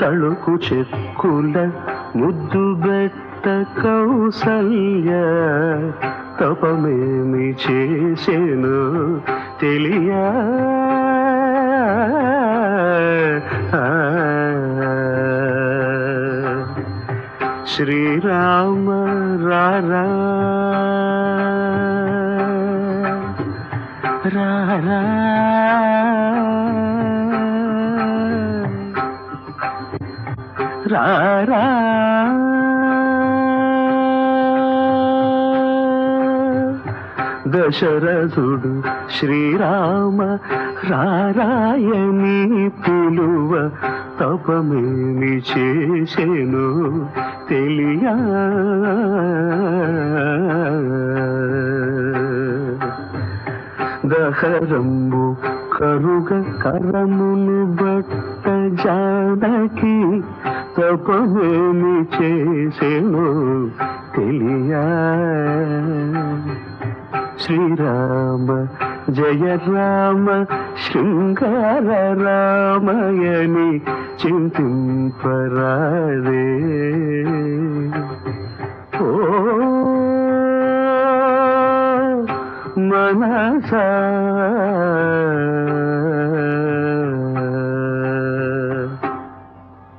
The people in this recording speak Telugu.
తళుకు చెక్కుల ముద్దు బెట్ట కౌసల్య తపమేమి చేసేను తెలియా శ్రీరామ రారా రారా రారా దశరథుడు శ్రీరామ రారాయని పిలువ తపమేమి చేసెను తెలియా దహరంబు కరుగ కరమును బట్ట జానకి తపమేమి చేసెను తెలియా శ్రీరామ జయ రామ శృంగార రామయని చింతింపరాదే ఓ మనసా